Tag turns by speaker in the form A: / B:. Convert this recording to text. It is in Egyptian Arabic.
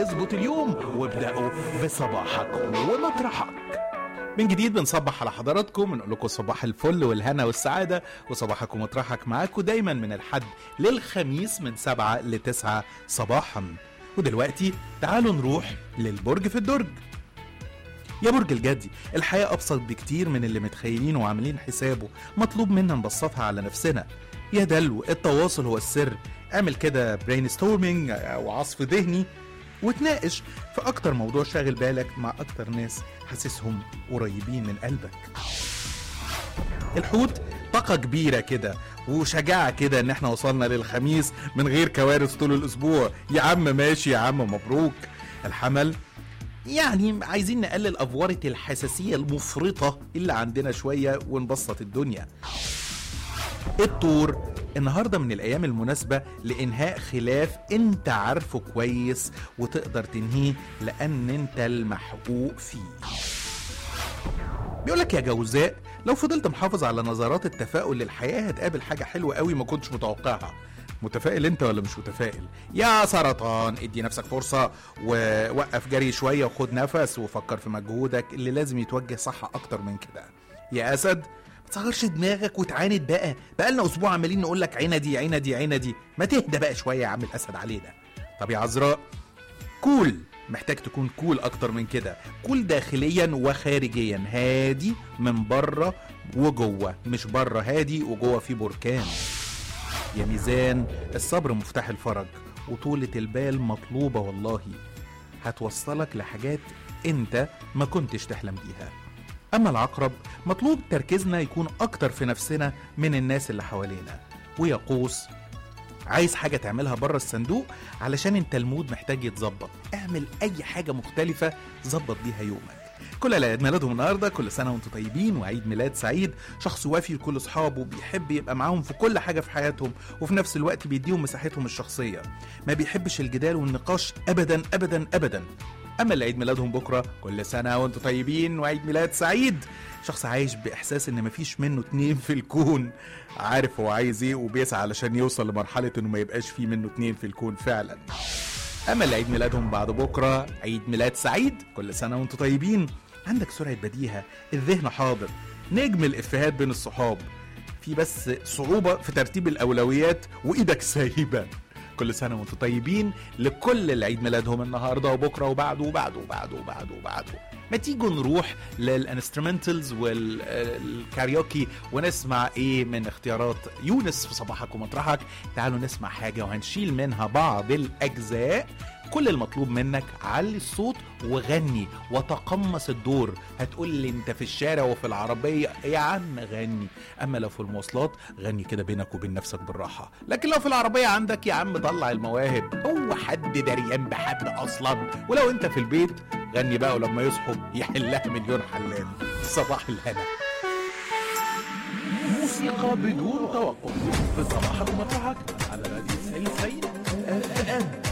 A: اظبط اليوم وابدأوا بصباحك ومطرحك من جديد بنصبح على حضراتكم بنقول لكم صباح الفل والهنا والسعادة وصباحك ومطرحك معاكم دايما من الحد للخميس من سبعة لتسعة صباحا ودلوقتي تعالوا نروح للبرج في الدرج يا برج الجدي الحياة أبسط بكتير من اللي متخيلينه وعاملين حسابه مطلوب منا نبسطها على نفسنا يا دلو التواصل هو السر اعمل كده برين ستورمينج أو عصف ذهني وتناقش في أكتر موضوع شاغل بالك مع أكتر ناس حاسسهم قريبين من قلبك الحوت طاقة كبيرة كده وشجاعة كده ان احنا وصلنا للخميس من غير كوارث طول الاسبوع يا عم ماشي يا عم مبروك الحمل يعني عايزين نقلل افوره الحساسيه المفرطه اللي عندنا شويه ونبسط الدنيا الطور النهارده من الايام المناسبه لانهاء خلاف انت عارفه كويس وتقدر تنهيه لان انت المحقوق فيه بيقولك يا جوزاء لو فضلت محافظ على نظرات التفاؤل للحياه هتقابل حاجه حلوه قوي ما كنتش متوقعها متفائل انت ولا مش متفائل يا سرطان ادي نفسك فرصة ووقف جري شوية وخد نفس وفكر في مجهودك اللي لازم يتوجه صح اكتر من كده يا اسد ما تصغرش دماغك وتعاند بقى بقالنا اسبوع عمالين نقول لك عندي عندي عندي ما تهدى بقى شوية يا عم الاسد علينا طب يا عذراء كول محتاج تكون كول اكتر من كده كول داخليا وخارجيا هادي من بره وجوه مش بره هادي وجوه في بركان يا ميزان الصبر مفتاح الفرج وطولة البال مطلوبة والله هتوصلك لحاجات انت ما كنتش تحلم بيها اما العقرب مطلوب تركيزنا يكون اكتر في نفسنا من الناس اللي حوالينا ويقوس عايز حاجة تعملها بره الصندوق علشان انت المود محتاج يتظبط اعمل اي حاجة مختلفة ظبط بيها يومك كل اللي عيد ميلادهم النهارده كل سنه وانتم طيبين وعيد ميلاد سعيد شخص وافي لكل اصحابه بيحب يبقى معاهم في كل حاجه في حياتهم وفي نفس الوقت بيديهم مساحتهم الشخصيه ما بيحبش الجدال والنقاش ابدا ابدا ابدا اما اللي عيد ميلادهم بكره كل سنه وانتم طيبين وعيد ميلاد سعيد شخص عايش باحساس ان مفيش منه اتنين في الكون عارف هو عايز ايه وبيسعى علشان يوصل لمرحله انه ما يبقاش فيه منه اتنين في الكون فعلا اما اللي عيد ميلادهم بعد بكره عيد ميلاد سعيد كل سنه وانتم طيبين عندك سرعه بديهه الذهن حاضر نجم الافيهات بين الصحاب في بس صعوبه في ترتيب الاولويات وايدك سايبه كل سنه وانتم طيبين لكل اللي عيد ميلادهم النهارده وبكره وبعده وبعده وبعده وبعده وبعده ما تيجوا نروح للانسترومنتالز والكاريوكي ونسمع ايه من اختيارات يونس في صباحك ومطرحك تعالوا نسمع حاجه وهنشيل منها بعض الاجزاء كل المطلوب منك علي الصوت وغني وتقمص الدور هتقول لي انت في الشارع وفي العربية يا عم غني اما لو في المواصلات غني كده بينك وبين نفسك بالراحة لكن لو في العربية عندك يا عم طلع المواهب هو حد دريان بحد اصلا ولو انت في البيت غني بقى ولما يصحوا يحلها مليون حلال صباح الهنا
B: موسيقى بدون توقف في صباحك ومطرحك على راديو 90 90 اف ام